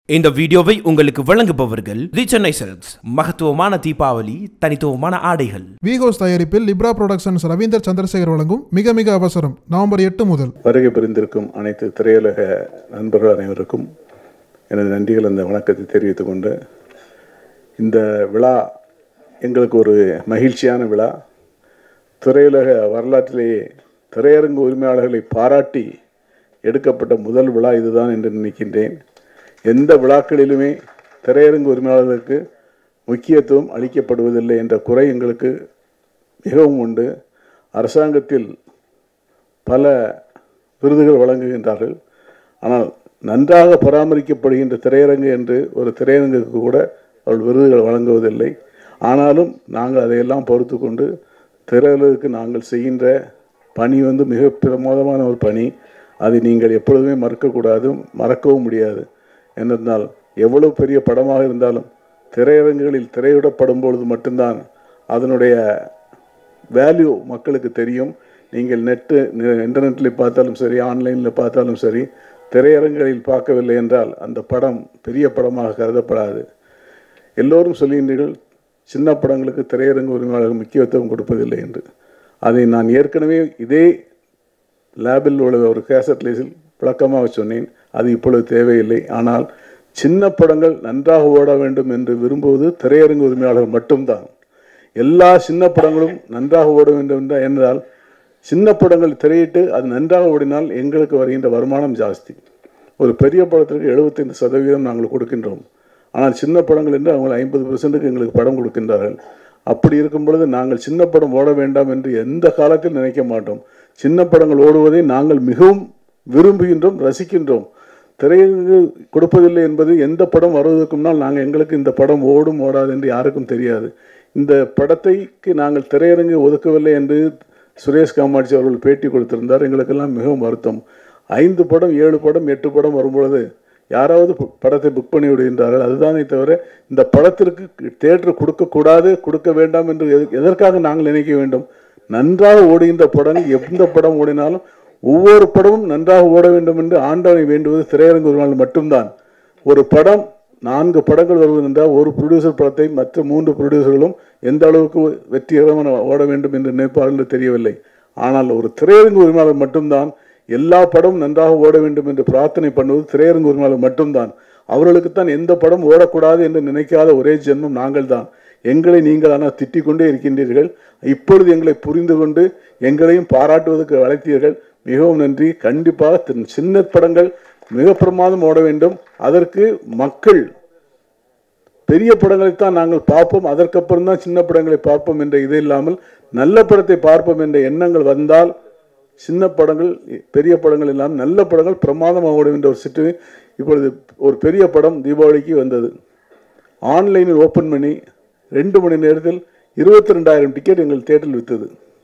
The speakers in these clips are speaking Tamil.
இந்த வீடியோவை உங்களுக்கு வழங்குபவர்கள் தி சென்னை சில்க்ஸ் மகத்துவமான தீபாவளி தனித்துவமான ஆடைகள் வீகோஸ் தயாரிப்பில் லிப்ரா புரொடக்ஷன்ஸ் ரவீந்தர் சந்திரசேகர் வழங்கும் மிக மிக அவசரம் நவம்பர் எட்டு முதல் வருகை புரிந்திருக்கும் அனைத்து திரையுலக நண்பர்கள் அனைவருக்கும் எனது நன்றிகள் அந்த வணக்கத்தை தெரிவித்துக் கொண்டு இந்த விழா எங்களுக்கு ஒரு மகிழ்ச்சியான விழா திரையுலக வரலாற்றிலேயே திரையரங்கு உரிமையாளர்களை பாராட்டி எடுக்கப்பட்ட முதல் விழா இதுதான் என்று நினைக்கின்றேன் எந்த விழாக்களிலுமே திரையரங்கு உரிமையாளர்களுக்கு முக்கியத்துவம் அளிக்கப்படுவதில்லை என்ற குறை எங்களுக்கு மிகவும் உண்டு அரசாங்கத்தில் பல விருதுகள் வழங்குகின்றார்கள் ஆனால் நன்றாக பராமரிக்கப்படுகின்ற திரையரங்கு என்று ஒரு திரையரங்குக்கு கூட அவர்கள் விருதுகள் வழங்குவதில்லை ஆனாலும் நாங்கள் அதையெல்லாம் பொறுத்து கொண்டு திரையுலகுக்கு நாங்கள் செய்கின்ற பணி வந்து மிக பிரமோதமான ஒரு பணி அதை நீங்கள் எப்பொழுதுமே மறக்கக்கூடாது மறக்கவும் முடியாது என்னென்னால் எவ்வளவு பெரிய படமாக இருந்தாலும் திரையரங்குகளில் திரையிடப்படும் பொழுது மட்டும்தான் அதனுடைய வேல்யூ மக்களுக்கு தெரியும் நீங்கள் நெட்டு இன்டர்நெட்டில் பார்த்தாலும் சரி ஆன்லைனில் பார்த்தாலும் சரி திரையரங்குகளில் பார்க்கவில்லை என்றால் அந்த படம் பெரிய படமாக கருதப்படாது எல்லோரும் சொல்லுகின்றீர்கள் சின்ன படங்களுக்கு திரையரங்கு உரிமையாளர்கள் முக்கியத்துவம் கொடுப்பதில்லை என்று அதை நான் ஏற்கனவே இதே லேபில் உள்ள ஒரு கேசட் லேஸில் விளக்கமாக சொன்னேன் அது இப்பொழுது தேவையில்லை ஆனால் சின்ன படங்கள் நன்றாக ஓட வேண்டும் என்று விரும்புவது திரையரங்கு உரிமையாளர்கள் மட்டும்தான் எல்லா சின்ன படங்களும் நன்றாக ஓட வேண்டும் என்றால் என்றால் சின்ன படங்கள் திரையிட்டு அது நன்றாக ஓடினால் எங்களுக்கு வருகின்ற வருமானம் ஜாஸ்தி ஒரு பெரிய படத்திற்கு எழுபத்தைந்து சதவீதம் நாங்கள் கொடுக்கின்றோம் ஆனால் சின்ன படங்கள் என்று அவங்க ஐம்பது பெர்சன்ட்டுக்கு எங்களுக்கு படம் கொடுக்கின்றார்கள் அப்படி இருக்கும் பொழுது நாங்கள் சின்ன படம் ஓட வேண்டாம் என்று எந்த காலத்தில் நினைக்க மாட்டோம் சின்ன படங்கள் ஓடுவதை நாங்கள் மிகவும் விரும்புகின்றோம் ரசிக்கின்றோம் திரையரங்கு கொடுப்பதில்லை என்பது எந்த படம் வருவதற்கு முன்னால் நாங்கள் எங்களுக்கு இந்த படம் ஓடும் ஓடாது என்று யாருக்கும் தெரியாது இந்த படத்தைக்கு நாங்கள் திரையரங்கு ஒதுக்கவில்லை என்று சுரேஷ் காமாட்சி அவர்கள் பேட்டி கொடுத்திருந்தார் எங்களுக்கெல்லாம் மிகவும் வருத்தம் ஐந்து படம் ஏழு படம் எட்டு படம் வரும்பொழுது யாராவது பு- படத்தை புக் பண்ணி விடுகின்றார்கள் அதுதானே தவிர இந்த படத்திற்கு தேட்டர் கொடுக்கக்கூடாது கொடுக்க வேண்டாம் என்று எது- எதற்காக நாங்கள் நினைக்க வேண்டும் நன்றாக ஓடுகின்ற படங்கள் எந்த படம் ஓடினாலும் ஒவ்வொரு படமும் நன்றாக ஓட வேண்டும் என்று ஆண்டவனை வேண்டுவது திரையரங்கு உரிமையாளர் மட்டும்தான் ஒரு படம் நான்கு படங்கள் வருவதென்றால் ஒரு ப்ரொடியூசர் படத்தை மற்ற மூன்று ப்ரொடியூசர்களும் எந்த அளவுக்கு வெற்றிகரமான ஓட வேண்டும் என்று நினைப்பார்கள் என்று தெரியவில்லை ஆனால் ஒரு திரையரங்கு உரிமையாளர் மட்டும்தான் எல்லா படமும் நன்றாக ஓட வேண்டும் என்று பிரார்த்தனை பண்ணுவது திரையரங்கு உரிமையாளர் மட்டும்தான் அவர்களுக்குத்தான் எந்த படம் ஓடக்கூடாது என்று நினைக்காத ஒரே ஜென்மம் நாங்கள் தான் எங்களை நீங்கள் ஆனால் திட்டிக் கொண்டே இருக்கின்றீர்கள் இப்பொழுது எங்களை புரிந்து கொண்டு எங்களையும் பாராட்டுவதற்கு அழைத்தீர்கள் மிகவும் நன்றி கண்டிப்பாக தி- சின்ன படங்கள் மிக பிரமாதம் ஓட வேண்டும் அதற்கு மக்கள் பெரிய படங்களைத்தான் நாங்கள் பார்ப்போம் அதற்கப்புறம் தான் சின்ன படங்களை பார்ப்போம் என்ற இது இல்லாமல் நல்ல படத்தை பார்ப்போம் என்ற எண்ணங்கள் வந்தால் சின்ன படங்கள் பெரிய படங்கள் இல்லாமல் நல்ல படங்கள் பிரமாதமாக ஓடும் என்ற ஒரு சிட்டு இப்பொழுது ஒரு பெரிய படம் தீபாவளிக்கு வந்தது ஆன்லைனில் ஓப்பன் பண்ணி ரெண்டு மணி நேரத்தில் இருபத்தி ரெண்டாயிரம் டிக்கெட் எங்கள் தேட்டரில் விற்றது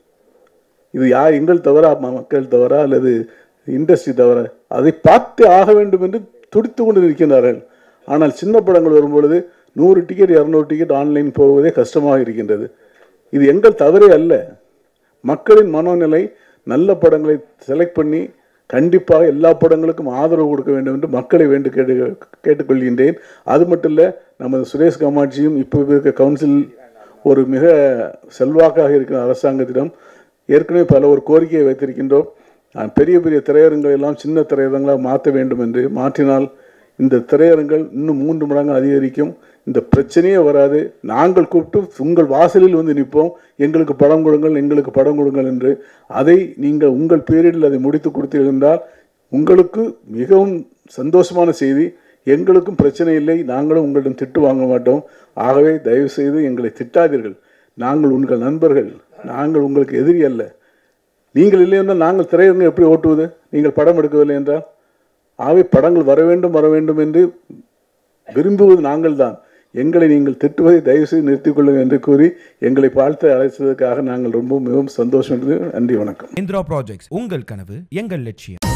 இது யார் எங்கள் தவறா ம- மக்கள் தவறா அல்லது இண்டஸ்ட்ரி தவறா அதை பார்த்து ஆக வேண்டும் என்று துடித்து கொண்டு இருக்கின்றார்கள் ஆனால் சின்ன படங்கள் வரும்பொழுது நூறு டிக்கெட் இரநூறு டிக்கெட் ஆன்லைன் போவதே கஷ்டமாக இருக்கின்றது இது எங்கள் தவறே அல்ல மக்களின் மனோநிலை நல்ல படங்களை செலக்ட் பண்ணி கண்டிப்பாக எல்லா படங்களுக்கும் ஆதரவு கொடுக்க வேண்டும் என்று மக்களை வேண்டு கேட்டு கேட்டுக்கொள்கின்றேன் அது மட்டும் இல்லை நமது சுரேஷ் காமாட்சியும் இப்போ இருக்க கவுன்சில் ஒரு மிக செல்வாக்காக இருக்கிற அரசாங்கத்திடம் ஏற்கனவே பல ஒரு கோரிக்கையை வைத்திருக்கின்றோம் அஹ், பெரிய பெரிய திரையரங்குகள் எல்லாம் சின்ன திரையரங்களாக மாற்ற வேண்டும் என்று மாற்றினால் இந்த திரையரங்கள் இன்னும் மூன்று மடங்கு அதிகரிக்கும் இந்த பிரச்சனையே வராது நாங்கள் கூப்பிட்டு உங்கள் வாசலில் வந்து நிற்போம் எங்களுக்கு படம் கொடுங்கள் எங்களுக்கு படம் கொடுங்கள் என்று அதை நீங்கள் உங்கள் பீரியடில் அதை முடித்து கொடுத்தீர்கள் என்றால் உங்களுக்கு மிகவும் சந்தோஷமான செய்தி எங்களுக்கும் பிரச்சனை இல்லை நாங்களும் உங்களிடம் திட்டு வாங்க மாட்டோம் ஆகவே தயவு செய்து எங்களை திட்டாதீர்கள் நாங்கள் உங்கள் நண்பர்கள் நாங்கள் உங்களுக்கு எதிரி அல்ல நீங்கள் இல்லை என்றால் நாங்கள் திரையரங்கு எப்படி ஓட்டுவது நீங்கள் படம் எடுக்கவில்லை என்றால் ஆகவே படங்கள் வர வேண்டும் வர வேண்டும் என்று விரும்புவது நாங்கள் தான் எங்களை நீங்கள் திட்டுவதை தயவு செய்து நிறுத்திக் கொள்ளுங்கள் என்று கூறி எங்களை வாழ்த்து அழைத்ததற்காக நாங்கள் ரொம்ப மிகவும் சந்தோஷம் நன்றி வணக்கம் இந்திரா ப்ராஜெக்ட்ஸ் உங்கள் கனவு எங்கள் லட்சியம்